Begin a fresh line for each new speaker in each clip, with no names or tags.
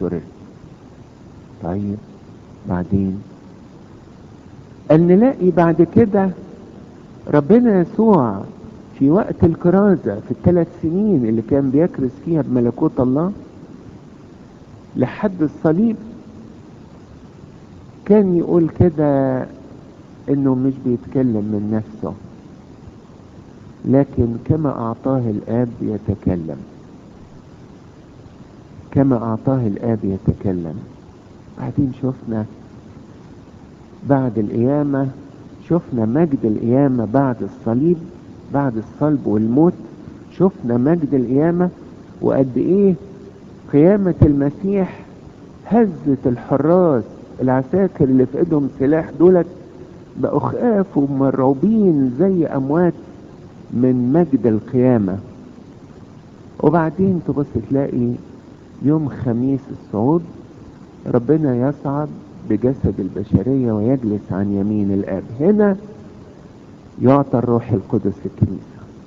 سررت طيب بعدين قال نلاقي بعد كده ربنا يسوع في وقت الكرازة في الثلاث سنين اللي كان بيكرز فيها بملكوت الله لحد الصليب كان يقول كده انه مش بيتكلم من نفسه لكن كما اعطاه الاب يتكلم كما اعطاه الاب يتكلم بعدين شفنا بعد القيامة شفنا مجد القيامة بعد الصليب بعد الصلب والموت شفنا مجد القيامة وقد ايه قيامة المسيح هزت الحراس العساكر اللي في ايدهم سلاح دولت بقوا خاف ومرعوبين زي اموات من مجد القيامة وبعدين تبص تلاقي يوم خميس الصعود ربنا يصعد بجسد البشرية ويجلس عن يمين الآب هنا يعطى الروح القدس للكنيسة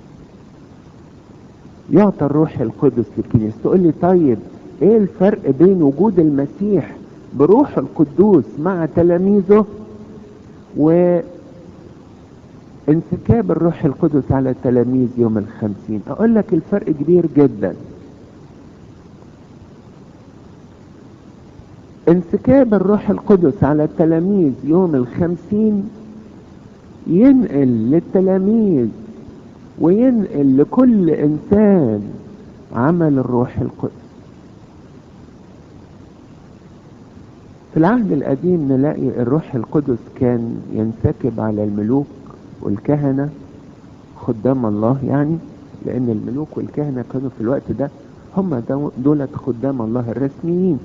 يعطى الروح القدس للكنيسة تقول لي طيب ايه الفرق بين وجود المسيح بروح القدوس مع تلاميذه و انسكاب الروح القدس على التلاميذ يوم الخمسين اقول لك الفرق كبير جدا انسكاب الروح القدس على التلاميذ يوم الخمسين ينقل للتلاميذ وينقل لكل انسان عمل الروح القدس في العهد القديم نلاقي الروح القدس كان ينسكب على الملوك والكهنة خدام الله يعني لان الملوك والكهنة كانوا في الوقت ده هم دولة خدام الله الرسميين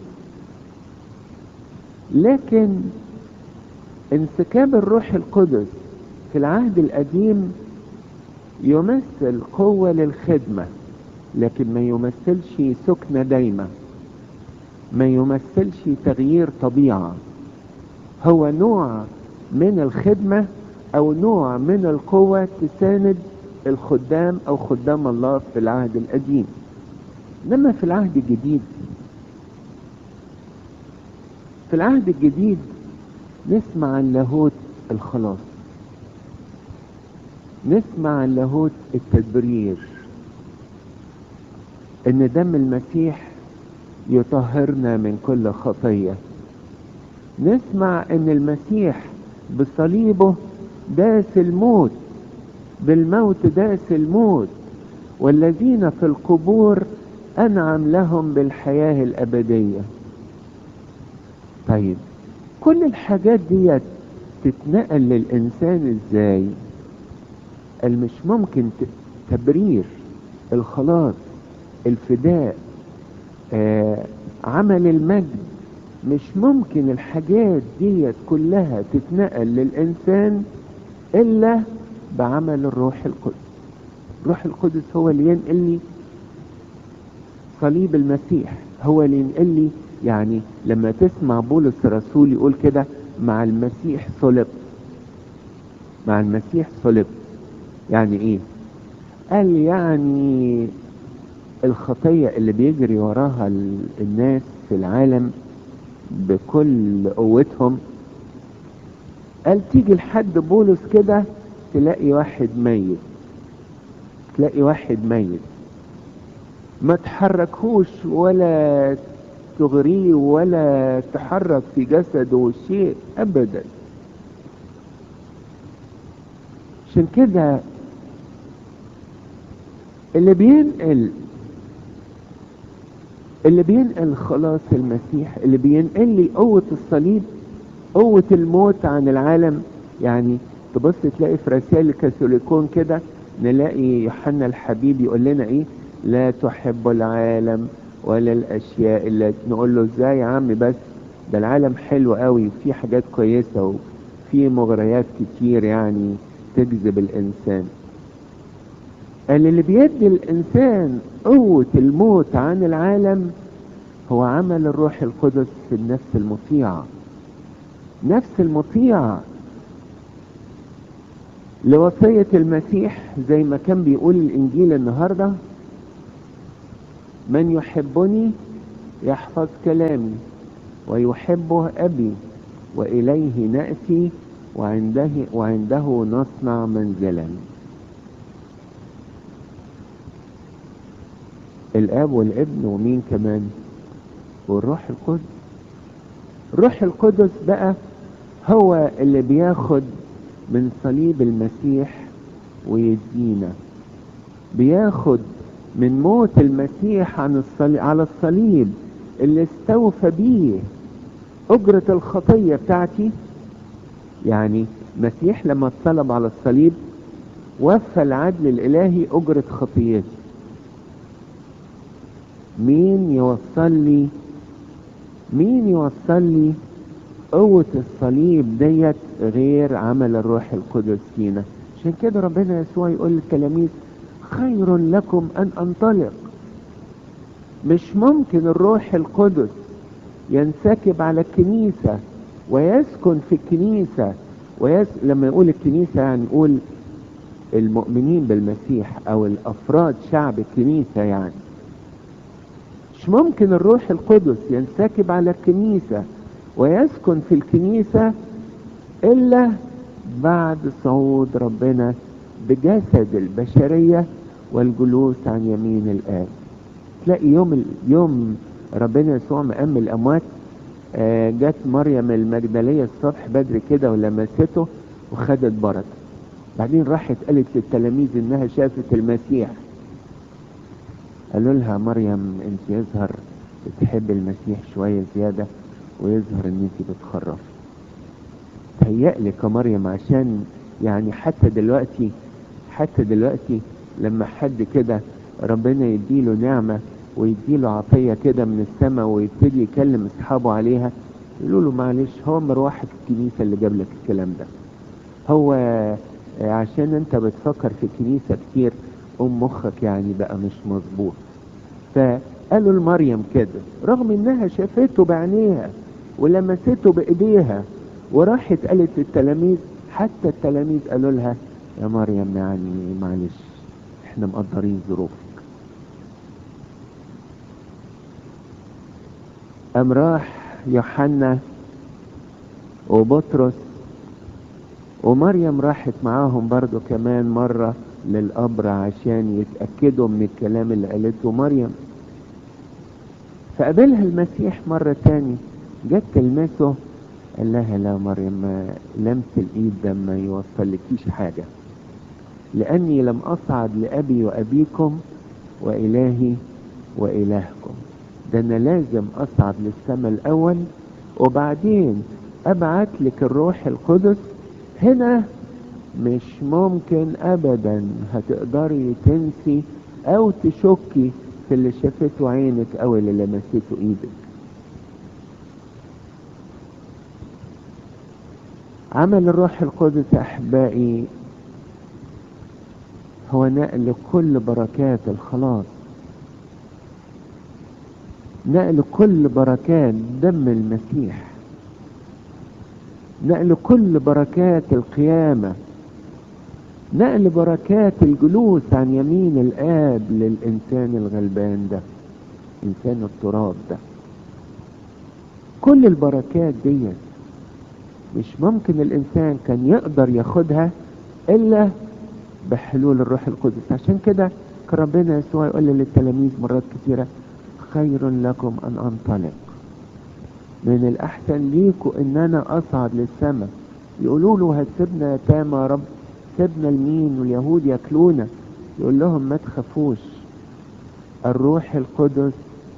لكن انسكاب الروح القدس في العهد القديم يمثل قوة للخدمة لكن ما يمثلش سكنة دايمة ما يمثلش تغيير طبيعة هو نوع من الخدمة او نوع من القوة تساند الخدام او خدام الله في العهد القديم انما في العهد الجديد في العهد الجديد نسمع عن لاهوت الخلاص نسمع عن لاهوت التدبير ان دم المسيح يطهرنا من كل خطية نسمع ان المسيح بصليبه داس الموت بالموت داس الموت والذين في القبور انعم لهم بالحياة الابدية طيب كل الحاجات دي تتنقل للإنسان إزاي قال مش ممكن تبرير الخلاص الفداء آه عمل المجد مش ممكن الحاجات دي كلها تتنقل للإنسان إلا بعمل الروح القدس الروح القدس هو اللي ينقل لي صليب المسيح هو اللي ينقل لي يعني لما تسمع بولس الرسول يقول كده مع المسيح صلب مع المسيح صلب يعني ايه قال يعني الخطية اللي بيجري وراها الناس في العالم بكل قوتهم قال تيجي لحد بولس كده تلاقي واحد ميت تلاقي واحد ميت ما تحركوش ولا تغريه ولا تحرك في جسده شيء ابدا عشان كده اللي بينقل اللي بينقل خلاص المسيح اللي بينقل لي قوة الصليب قوة الموت عن العالم يعني تبص تلاقي في رسائل الكاثوليكون كده نلاقي يوحنا الحبيب يقول لنا ايه لا تحب العالم ولا الاشياء اللي نقول له ازاي يا عم بس ده العالم حلو قوي وفي حاجات كويسة وفي مغريات كتير يعني تجذب الانسان قال اللي بيدي الانسان قوة الموت عن العالم هو عمل الروح القدس في النفس المطيعة نفس المطيعة لوصية المسيح زي ما كان بيقول الانجيل النهاردة من يحبني يحفظ كلامي ويحبه أبي وإليه نأتي وعنده, وعنده نصنع منزلا الآب والابن ومين كمان والروح القدس الروح القدس بقى هو اللي بياخد من صليب المسيح ويدينا بياخد من موت المسيح عن الصليب على الصليب اللي استوفى بيه أجرة الخطية بتاعتي يعني مسيح لما اتصلب على الصليب وفى العدل الإلهي أجرة خطيتي مين يوصل لي مين يوصل لي قوة الصليب ديت غير عمل الروح القدس فينا عشان كده ربنا يسوع يقول للتلاميذ خير لكم أن أنطلق مش ممكن الروح القدس ينسكب على الكنيسة ويسكن في الكنيسة ويس... لما يقول الكنيسة يعني يقول المؤمنين بالمسيح أو الأفراد شعب الكنيسة يعني مش ممكن الروح القدس ينسكب على الكنيسة ويسكن في الكنيسة إلا بعد صعود ربنا بجسد البشرية والجلوس عن يمين الآب تلاقي يوم يوم ربنا يسوع مقام الأموات آه جت مريم المجدلية الصبح بدري كده ولمسته وخدت بركة بعدين راحت قالت للتلاميذ انها شافت المسيح قالوا لها مريم انت يظهر بتحب المسيح شوية زيادة ويظهر ان انت بتخرف تهيألك يا مريم عشان يعني حتى دلوقتي حتى دلوقتي لما حد كده ربنا يديله نعمة ويديله عطية كده من السماء ويبتدي يكلم اصحابه عليها يقولوا له معلش هو مروحة الكنيسة اللي جاب لك الكلام ده هو عشان انت بتفكر في الكنيسة كتير ام مخك يعني بقى مش مظبوط فقالوا لمريم كده رغم انها شافته بعينيها ولمسته بايديها وراحت قالت للتلاميذ حتى التلاميذ قالوا لها يا مريم يعني معلش احنا مقدرين ظروفك قام راح يوحنا وبطرس ومريم راحت معاهم برضو كمان مرة للقبر عشان يتأكدوا من الكلام اللي قالته مريم فقابلها المسيح مرة تاني جت تلمسه قال لها لا مريم لمس الايد ده ما يوصلكيش حاجة لاني لم اصعد لابي وابيكم والهي والهكم ده انا لازم اصعد للسماء الاول وبعدين ابعت لك الروح القدس هنا مش ممكن ابدا هتقدري تنسي او تشكي في اللي شافته عينك او اللي لمسته ايدك عمل الروح القدس احبائي هو نقل كل بركات الخلاص نقل كل بركات دم المسيح نقل كل بركات القيامة نقل بركات الجلوس عن يمين الآب للإنسان الغلبان ده إنسان التراب ده كل البركات ديت مش ممكن الإنسان كان يقدر ياخدها إلا بحلول الروح القدس عشان كده كان ربنا يسوع يقول للتلاميذ مرات كثيرة خير لكم أن أنطلق من الأحسن ليكوا إن أنا أصعد للسماء يقولوا له هتسيبنا يا تامى يا رب سيبنا لمين واليهود ياكلونا يقول لهم ما تخافوش الروح القدس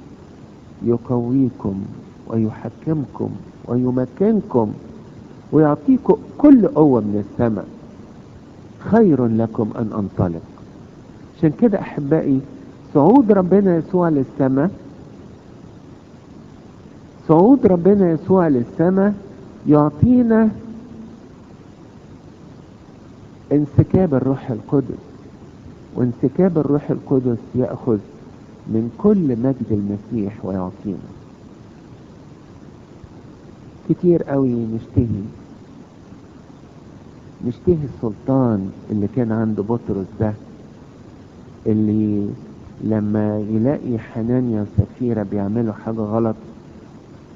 يقويكم ويحكمكم ويمكنكم ويعطيكم كل قوة من السماء خير لكم أن أنطلق عشان كده أحبائي صعود ربنا يسوع للسماء صعود ربنا يسوع للسماء يعطينا انسكاب الروح القدس وانسكاب الروح القدس يأخذ من كل مجد المسيح ويعطينا كتير قوي نشتهي نشتهي السلطان اللي كان عند بطرس ده اللي لما يلاقي حنانيا وسفيرة بيعملوا حاجة غلط